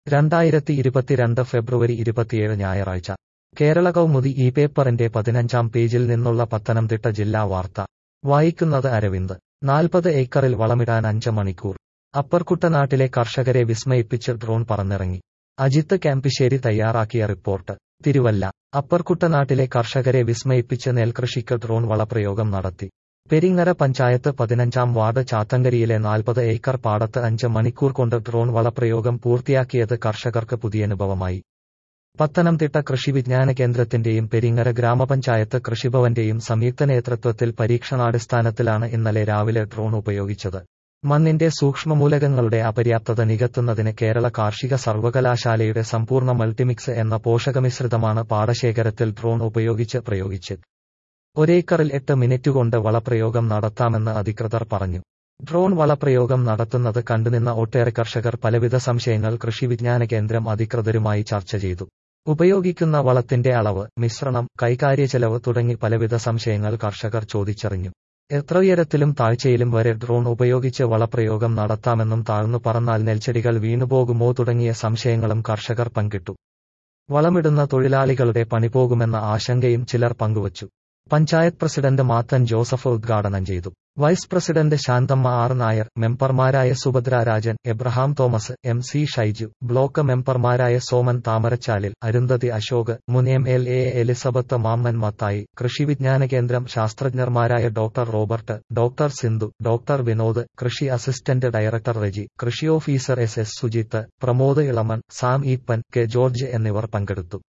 രണ്ടായിരത്തി ഇരുപത്തിരണ്ട് ഫെബ്രുവരി ഇരുപത്തിയേഴ് ഞായറാഴ്ച കേരള കൗമുദി ഈ പേപ്പറിന്റെ പതിനഞ്ചാം പേജിൽ നിന്നുള്ള പത്തനംതിട്ട ജില്ലാ വാർത്ത വായിക്കുന്നത് അരവിന്ദ് നാൽപ്പത് ഏക്കറിൽ വളമിടാൻ അഞ്ച് മണിക്കൂർ അപ്പർ കുട്ടനാട്ടിലെ കർഷകരെ വിസ്മയിപ്പിച്ച് ഡ്രോൺ പറന്നിറങ്ങി അജിത്ത് ക്യാമ്പിശ്ശേരി തയ്യാറാക്കിയ റിപ്പോർട്ട് തിരുവല്ല അപ്പർ കുട്ടനാട്ടിലെ കർഷകരെ വിസ്മയിപ്പിച്ച് നെൽകൃഷിക്ക് ഡ്രോൺ വളപ്രയോഗം നടത്തി പെരിങ്ങര പഞ്ചായത്ത് പതിനഞ്ചാം വാർഡ് ചാത്തങ്കരിയിലെ നാൽപ്പത് ഏക്കർ പാടത്ത് അഞ്ച് മണിക്കൂർ കൊണ്ട് ഡ്രോൺ വളപ്രയോഗം പൂർത്തിയാക്കിയത് കർഷകർക്ക് പുതിയനുഭവമായി പത്തനംതിട്ട കൃഷി വിജ്ഞാന കേന്ദ്രത്തിന്റെയും പെരിങ്ങര ഗ്രാമപഞ്ചായത്ത് കൃഷിഭവന്റെയും സംയുക്ത നേതൃത്വത്തിൽ പരീക്ഷണാടിസ്ഥാനത്തിലാണ് ഇന്നലെ രാവിലെ ഡ്രോൺ ഉപയോഗിച്ചത് മണ്ണിന്റെ സൂക്ഷ്മമൂലകങ്ങളുടെ അപര്യാപ്തത നികത്തുന്നതിന് കേരള കാർഷിക സർവകലാശാലയുടെ സമ്പൂർണ്ണ മൾട്ടിമിക്സ് എന്ന പോഷകമിശ്രിതമാണ് പാടശേഖരത്തിൽ ഡ്രോൺ ഉപയോഗിച്ച് പ്രയോഗിച്ചത് ഒരേക്കറിൽ എട്ട് മിനിറ്റ് കൊണ്ട് വളപ്രയോഗം നടത്താമെന്ന് അധികൃതർ പറഞ്ഞു ഡ്രോൺ വളപ്രയോഗം നടത്തുന്നത് കണ്ടുനിന്ന ഒട്ടേറെ കർഷകർ പലവിധ സംശയങ്ങൾ കൃഷി വിജ്ഞാന കേന്ദ്രം അധികൃതരുമായി ചർച്ച ചെയ്തു ഉപയോഗിക്കുന്ന വളത്തിന്റെ അളവ് മിശ്രണം കൈകാര്യ ചെലവ് തുടങ്ങി പലവിധ സംശയങ്ങൾ കർഷകർ ചോദിച്ചറിഞ്ഞു എത്ര ഉയരത്തിലും താഴ്ചയിലും വരെ ഡ്രോൺ ഉപയോഗിച്ച് വളപ്രയോഗം നടത്താമെന്നും താഴ്ന്നു പറന്നാൽ നെൽച്ചെടികൾ വീണുപോകുമോ തുടങ്ങിയ സംശയങ്ങളും കർഷകർ പങ്കിട്ടു വളമിടുന്ന തൊഴിലാളികളുടെ പണി പോകുമെന്ന ആശങ്കയും ചിലർ പങ്കുവച്ചു പഞ്ചായത്ത് പ്രസിഡന്റ് മാത്തൻ ജോസഫ് ഉദ്ഘാടനം ചെയ്തു vice president Santhamma R Nair മെമ്പർമാരായ Subhadra Rajan Abraham Thomas M C Shaiju block മെമ്പർമാരായ സോമൻ താമരച്ചാലിൽ അരുന്ധതി അശോക് മുൻ M L A Elizabeth Mammen Mathai Krishi Vigyan Kendra ശാസ്ത്രജ്ഞർമാരായ doctor Robert doctor Sindhu doctor Vinod കൃഷി അസിസ്റ്റന്റ് ഡയറക്ടർ റെജി കൃഷി officer S S Sujith Pramod Elamon Sam Eapen K George എന്നിവർ പങ്കെടുത്തു